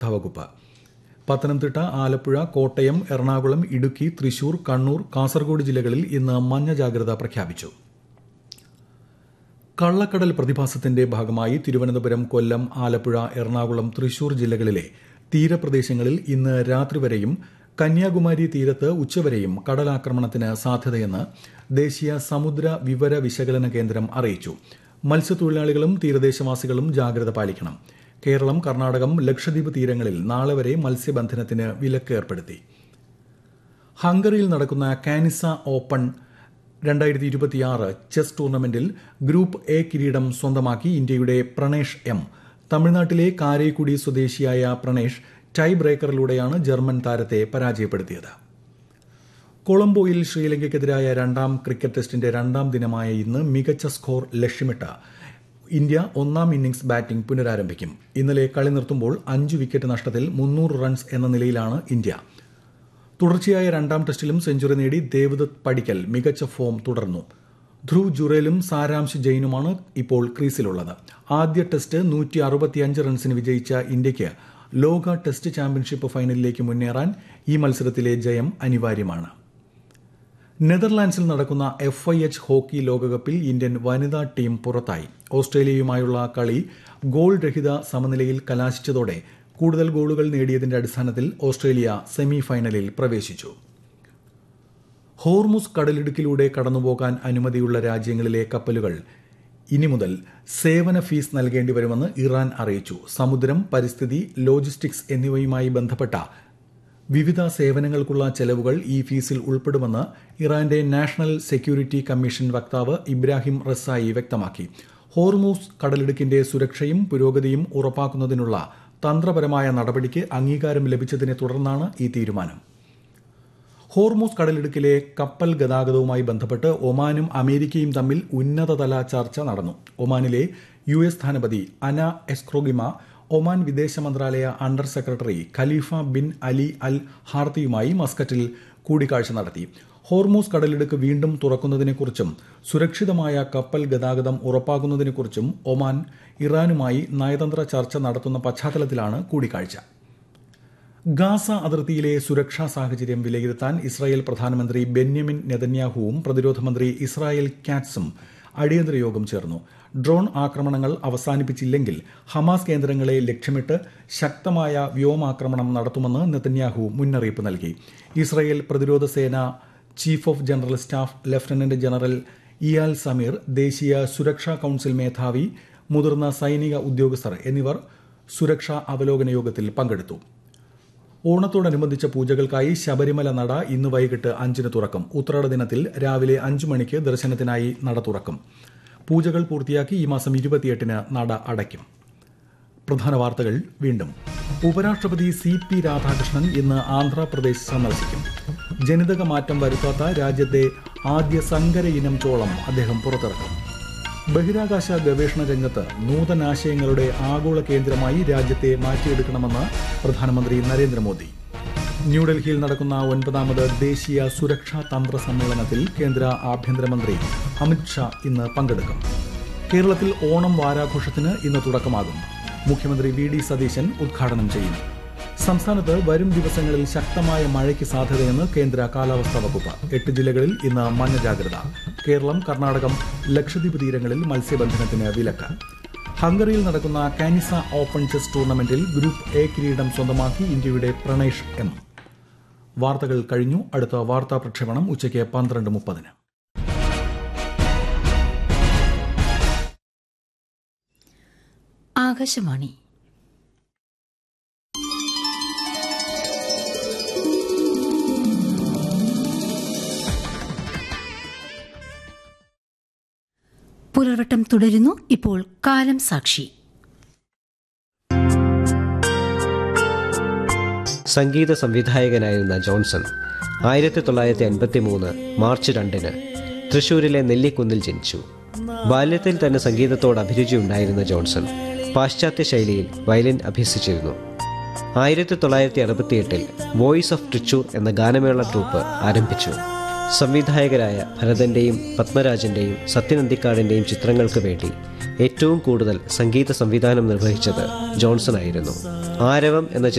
വകുപ്പ് പത്തനംതിട്ട ആലപ്പുഴ കോട്ടയം എറണാകുളം ഇടുക്കി തൃശൂർ കണ്ണൂർ കാസർഗോഡ് ജില്ലകളിൽ ഇന്ന് മഞ്ഞ ജാഗ്രത പ്രഖ്യാപിച്ചു കള്ളക്കടൽ പ്രതിഭാസത്തിന്റെ ഭാഗമായി തിരുവനന്തപുരം കൊല്ലം ആലപ്പുഴ എറണാകുളം തൃശൂർ ജില്ലകളിലെ തീരപ്രദേശങ്ങളിൽ ഇന്ന് രാത്രി വരെയും കന്യാകുമാരി തീരത്ത് ഉച്ചവരെയും കടലാക്രമണത്തിന് സാധ്യതയെന്ന് ദേശീയ സമുദ്ര വിവര വിശകലന കേന്ദ്രം അറിയിച്ചു മത്സ്യത്തൊഴിലാളികളും തീരദേശവാസികളും ജാഗ്രത പാലിക്കണം കേരളം കർണാടകം ലക്ഷദ്വീപ് തീരങ്ങളിൽ നാളെ വരെ മത്സ്യബന്ധനത്തിന് വിലക്ക് ഏർപ്പെടുത്തി ഹംഗറിയിൽ നടക്കുന്ന കാനിസ ഓപ്പൺ രണ്ടായിരത്തി ഇരുപത്തിയാറ് ചെസ് ടൂർണമെന്റിൽ ഗ്രൂപ്പ് എ കിരീടം സ്വന്തമാക്കി ഇന്ത്യയുടെ പ്രണേഷ് എം തമിഴ്നാട്ടിലെ കാരേക്കുടി സ്വദേശിയായ പ്രണേഷ് ടൈ ബ്രേക്കറിലൂടെയാണ് ജർമ്മൻ താരത്തെ പരാജയപ്പെടുത്തിയത് കൊളംബോയിൽ ശ്രീലങ്കയ്ക്കെതിരായ രണ്ടാം ക്രിക്കറ്റ് ടെസ്റ്റിന്റെ രണ്ടാം ദിനമായ ഇന്ന് മികച്ച സ്കോർ ലക്ഷ്യമിട്ട് ഇന്ത്യ ഒന്നാം ഇന്നിംഗ്സ് ബാറ്റിംഗ് പുനരാരംഭിക്കും ഇന്നലെ കളി നിർത്തുമ്പോൾ അഞ്ച് വിക്കറ്റ് നഷ്ടത്തിൽ മുന്നൂറ് റൺസ് എന്ന നിലയിലാണ് ഇന്ത്യ തുടർച്ചയായ രണ്ടാം ടെസ്റ്റിലും സെഞ്ചുറി നേടി ദേവദത്ത് പടിക്കൽ മികച്ച ഫോം തുടർന്നു ധ്രുവ് ജുറേലും സാരാംശ് ജെയിനുമാണ് ഇപ്പോൾ ക്രീസിലുള്ളത് ആദ്യ ടെസ്റ്റ് നൂറ്റി അറുപത്തിയഞ്ച് റൺസിന് വിജയിച്ച ഇന്ത്യയ്ക്ക് ലോക ടെസ്റ്റ് ചാമ്പ്യൻഷിപ്പ് ഫൈനലിലേക്ക് മുന്നേറാൻ ഈ മത്സരത്തിലെ ജയം അനിവാര്യമാണ് നെതർലാൻഡ്സിൽ നടക്കുന്ന എഫ് ഐ എച്ച് ഹോക്കി ലോകകപ്പിൽ ഇന്ത്യൻ വനിതാ ടീം പുറത്തായി ഓസ്ട്രേലിയയുമായുള്ള കളി ഗോൾ രഹിത സമനിലയിൽ കലാശിച്ചതോടെ കൂടുതൽ ഗോളുകൾ നേടിയതിന്റെ അടിസ്ഥാനത്തിൽ ഓസ്ട്രേലിയ സെമി ഫൈനലിൽ പ്രവേശിച്ചു ഹോർമുസ് കടലിടുക്കിലൂടെ കടന്നുപോകാൻ അനുമതിയുള്ള രാജ്യങ്ങളിലെ കപ്പലുകൾ ഇനി മുതൽ സേവന ഫീസ് നൽകേണ്ടി വരുമെന്ന് ഇറാൻ അറിയിച്ചു സമുദ്രം പരിസ്ഥിതി ലോജിസ്റ്റിക്സ് എന്നിവയുമായി ബന്ധപ്പെട്ട വിവിധ സേവനങ്ങൾക്കുള്ള ചെലവുകൾ ഈ ഫീസിൽ ഉൾപ്പെടുമെന്ന് ഇറാന്റെ നാഷണൽ സെക്യൂരിറ്റി കമ്മീഷൻ വക്താവ് ഇബ്രാഹിം റസായി വ്യക്തമാക്കി ഹോർമൂസ് കടലിടുക്കിന്റെ സുരക്ഷയും പുരോഗതിയും ഉറപ്പാക്കുന്നതിനുള്ള തന്ത്രപരമായ നടപടിക്ക് അംഗീകാരം ലഭിച്ചതിനെ തുടർന്നാണ് ഈ തീരുമാനം ഹോർമൂസ് കടലിടുക്കിലെ കപ്പൽ ഗതാഗതവുമായി ബന്ധപ്പെട്ട് ഒമാനും അമേരിക്കയും തമ്മിൽ ഉന്നതതല ചർച്ച നടന്നു ഒമാനിലെ യു എസ് സ്ഥാനപതി അന എസ്ക്രോഗിമ ഒമാൻ വിദേശ മന്ത്രാലയ under secretary Khalifa bin Ali al ഹാർത്തിയുമായി മസ്കറ്റിൽ കൂടിക്കാഴ്ച നടത്തി ഹോർമൂസ് കടലിടുക്ക് വീണ്ടും തുറക്കുന്നതിനെക്കുറിച്ചും സുരക്ഷിതമായ കപ്പൽ ഗതാഗതം ഉറപ്പാക്കുന്നതിനെക്കുറിച്ചും ഒമാൻ ഇറാനുമായി നയതന്ത്ര ചർച്ച നടത്തുന്ന പശ്ചാത്തലത്തിലാണ് കൂടിക്കാഴ്ച ഗാസ അതിർത്തിയിലെ സുരക്ഷാ സാഹചര്യം വിലയിരുത്താൻ ഇസ്രായേൽ പ്രധാനമന്ത്രി ബെന്യമിൻ നെതന്യാഹുവും പ്രതിരോധ മന്ത്രി ഇസ്രായേൽ കാറ്റ്സും അടിയന്തര യോഗം ചേർന്നു ഡ്രോൺ ആക്രമണങ്ങൾ അവസാനിപ്പിച്ചില്ലെങ്കിൽ ഹമാസ് കേന്ദ്രങ്ങളെ ലക്ഷ്യമിട്ട് ശക്തമായ വ്യോമാക്രമണം നടത്തുമെന്ന് നെതന്യാഹു മുന്നറിയിപ്പ് നൽകി ഇസ്രായേൽ പ്രതിരോധ സേന chief of general staff lieutenant general Eyal Zamir ദേശീയ സുരക്ഷാ കൌൺസിൽ മേധാവി മുതിർന്ന സൈനിക ഉദ്യോഗസ്ഥർ എന്നിവർ സുരക്ഷാ അവലോകന യോഗത്തിൽ പങ്കെടുത്തു ഓണത്തോടനുബന്ധിച്ച പൂജകൾക്കായി ശബരിമല നട ഇന്ന് വൈകിട്ട് അഞ്ചിന് തുറക്കും ഉത്രാട ദിനത്തിൽ രാവിലെ അഞ്ചു മണിക്ക് ദർശനത്തിനായി നട തുറക്കും പൂജകൾ പൂർത്തിയാക്കി ഈ മാസം ഇരുപത്തിയെട്ടിന് നട അടയ്ക്കും പ്രധാന വാർത്തകൾ വീണ്ടും ഉപരാഷ്ട്രപതി സി പി രാധാകൃഷ്ണൻ ഇന്ന് ആന്ധ്രാപ്രദേശ് സന്ദർശിക്കും ജനിതക മാറ്റം വരുത്താത്ത രാജ്യത്തെ ആദ്യ സങ്കര ഇനം ചോളം അദ്ദേഹം പുറത്തിറക്കും ബഹിരാകാശ ഗവേഷണ രംഗത്ത് നൂതനാശയങ്ങളുടെ ആഗോള കേന്ദ്രമായി രാജ്യത്തെ മാറ്റിയെടുക്കണമെന്ന് പ്രധാനമന്ത്രി നരേന്ദ്രമോദി ന്യൂഡൽഹിയിൽ നടക്കുന്ന ഒൻപതാമത് ദേശീയ സുരക്ഷാ തന്ത്ര സമ്മേളനത്തിൽ കേന്ദ്ര ആഭ്യന്തരമന്ത്രി അമിത്ഷാ ഇന്ന് പങ്കെടുക്കും കേരളത്തിൽ ഓണം വാരാഘോഷത്തിന് ഇന്ന് തുടക്കമാകും മുഖ്യമന്ത്രി വി ഡി സതീശൻ ഉദ്ഘാടനം ചെയ്യും സംസ്ഥാനത്ത് വരും ദിവസങ്ങളിൽ ശക്തമായ മഴയ്ക്ക് സാധ്യതയെന്ന് കേന്ദ്ര കാലാവസ്ഥാ വകുപ്പ് എട്ട് ജില്ലകളിൽ ഇന്ന് മഞ്ഞ ജാഗ്രത കേരളം കർണാടകം ലക്ഷദ്വീപ് തീരങ്ങളിൽ മത്സ്യബന്ധനത്തിന് വിലക്ക് ഹംഗറിയിൽ നടക്കുന്ന കാനിസ ഓപ്പൺ ചെസ് ടൂർണമെന്റിൽ ഗ്രൂപ്പ് എ കിരീടം സ്വന്തമാക്കി ഇന്ത്യയുടെ പ്രണേഷ് എം വാർത്തകൾ കഴിഞ്ഞു അടുത്ത വാർത്താ പ്രക്ഷേപണം ഉച്ചയ്ക്ക് പന്ത്രണ്ട് മുപ്പതിന് ആകാശവാണി പുലർവട്ടം തുടരുന്നു ഇപ്പോൾ കാലം സാക്ഷി സംഗീത സംവിധായകനായിരുന്ന ജോൺസൺ ആയിരത്തി തൊള്ളായിരത്തി അൻപത്തി മൂന്ന് മാർച്ച് രണ്ടിന് തൃശൂരിലെ നെല്ലിക്കുന്നിൽ ജനിച്ചു ബാല്യത്തിൽ തന്നെ സംഗീതത്തോട് അഭിരുചിയുണ്ടായിരുന്ന ജോൺസൺ പാശ്ചാത്യ ശൈലിയിൽ വയലിൻ അഭ്യസിച്ചിരുന്നു ആയിരത്തി തൊള്ളായിരത്തി അറുപത്തിയെട്ടിൽ വോയിസ് ഓഫ് ട്രിച്ചൂർ എന്ന ഗാനമേള ട്രൂപ്പ് ആരംഭിച്ചു സംവിധായകരായ ഭരതന്റെയും പത്മരാജന്റെയും സത്യനന്ദിക്കാടിന്റെയും ചിത്രങ്ങൾക്ക് വേണ്ടി ഏറ്റവും കൂടുതൽ സംഗീത സംവിധാനം നിർവഹിച്ചത് ജോൺസൺ ആയിരുന്നു ആരവം എന്ന